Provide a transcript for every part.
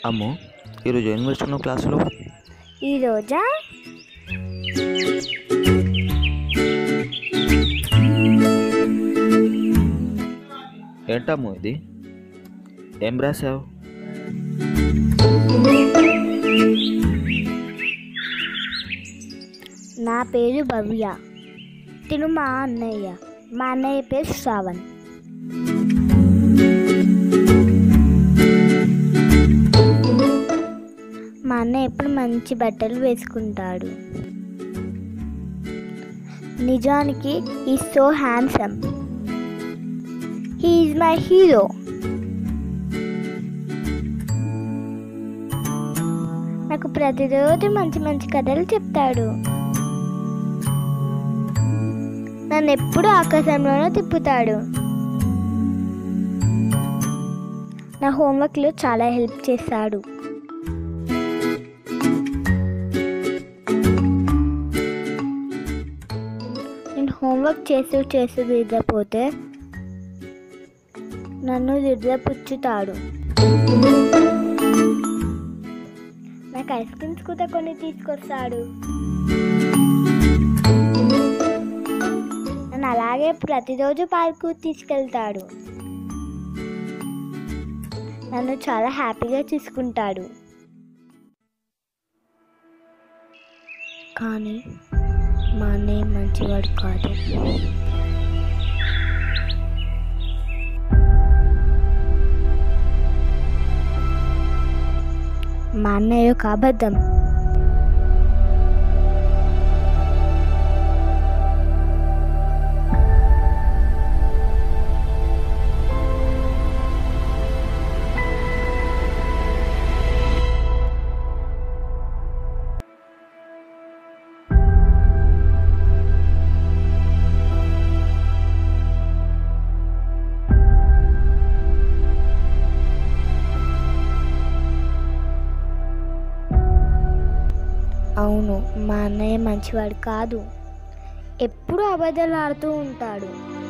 అమ్ము ఈరోజు ఏం నేర్చుకున్నావు క్లాసులో ఈరోజా ఏంటమ్ము ఇది ఏం రాసావు నా పేరు భవ్య తిను మా అన్నయ్య మా అన్నయ్య పేరు శ్రావణ్ మా అన్నయ్య ఎప్పుడు మంచి బట్టలు వేసుకుంటాడు నిజానికి ఈ so handsome he's my hero నాకు ప్రతిరోజు మంచి మంచి కథలు చెప్తాడు నన్ను ఎప్పుడు ఆకాశంలోనే తిప్పుతాడు నా హోంవర్క్లో చాలా హెల్ప్ చేస్తాడు నేను హోంవర్క్ చేస్తూ చేస్తూ నిద్రపోతే నన్ను నిద్రపుచ్చుతాడు నాకు ఐస్ క్రీమ్స్ కూడా కొన్ని తీసుకొస్తాడు నన్ను అలాగే ప్రతిరోజు పార్కు తీసుకెళ్తాడు నన్ను చాలా హ్యాపీగా చూసుకుంటాడు కానీ మా అన్నయ్య మంచివాడు కాదు మా అన్నయ్య ఒక అబద్ధం అవును మా అన్నయ్య మంచివాడు కాదు ఎప్పుడూ అబద్ధాలు ఆడుతూ ఉంటాడు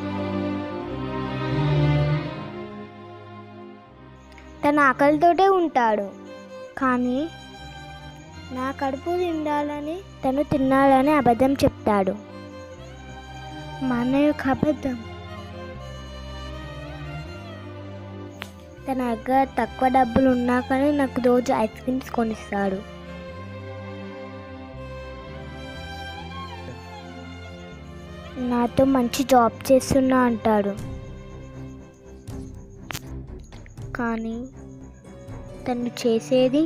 తన ఆకలితోటే ఉంటాడు కానీ నా కడుపు తిండాలని తను తినాలని అబద్ధం చెప్తాడు మా అన్నయ్య ఒక అబద్ధం తన దగ్గర తక్కువ డబ్బులు ఉన్నా కానీ నాకు రోజు ఐస్ క్రీమ్స్ కొనిస్తాడు నాతో మంచి జాబ్ చేస్తున్నా అంటాడు కానీ తను చేసేది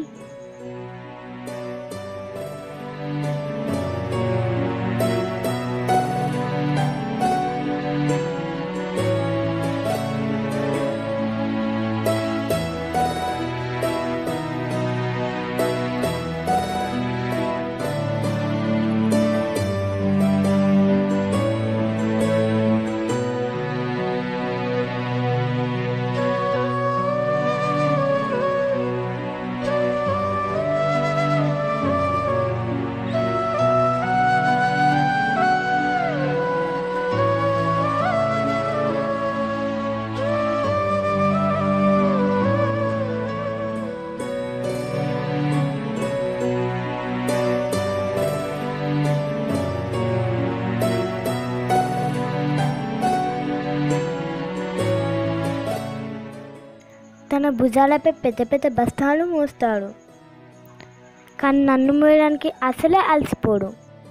తన భుజాలపై పెద్ద పెద్ద బస్తాలు మోస్తాడు కానీ నన్ను మోయడానికి అసలే అలసిపోడు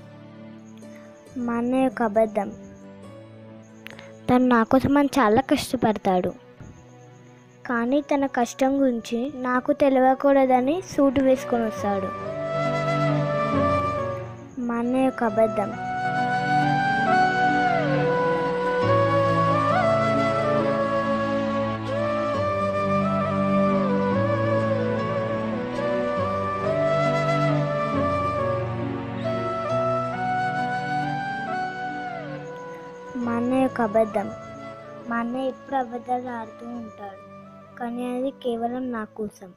మా అన్నయ్య ఒక అబద్ధం తను నా కోసం అని చాలా కష్టపడతాడు కానీ తన కష్టం గురించి నాకు తెలియకూడదని సూటు వేసుకొని వస్తాడు మా అన్నయ్య ఒక అబద్ధం మా అన్నయ్య ఒక అబద్ధం మా అన్నయ్య ఎప్పుడు అబద్ధాలు ఆడుతూ ఉంటాడు కానీ అది కేవలం నా కోసం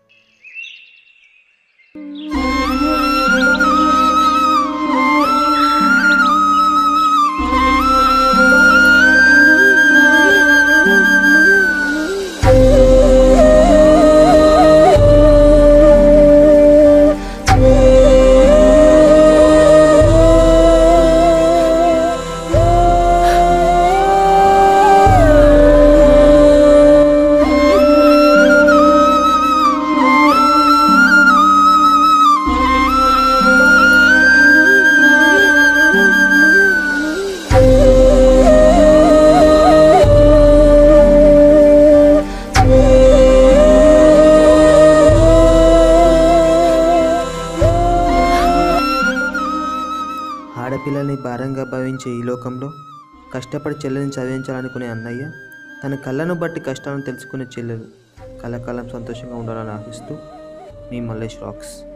లోకంలో కష్టపడి చెల్లెని చదివించాలనుకునే అన్నయ్య తన కళ్ళను బట్టి కష్టాలను తెలుసుకునే చెల్లెలు కలకాలం సంతోషంగా ఉండాలని ఆశిస్తూ మీ మల్లేష్ రాక్స్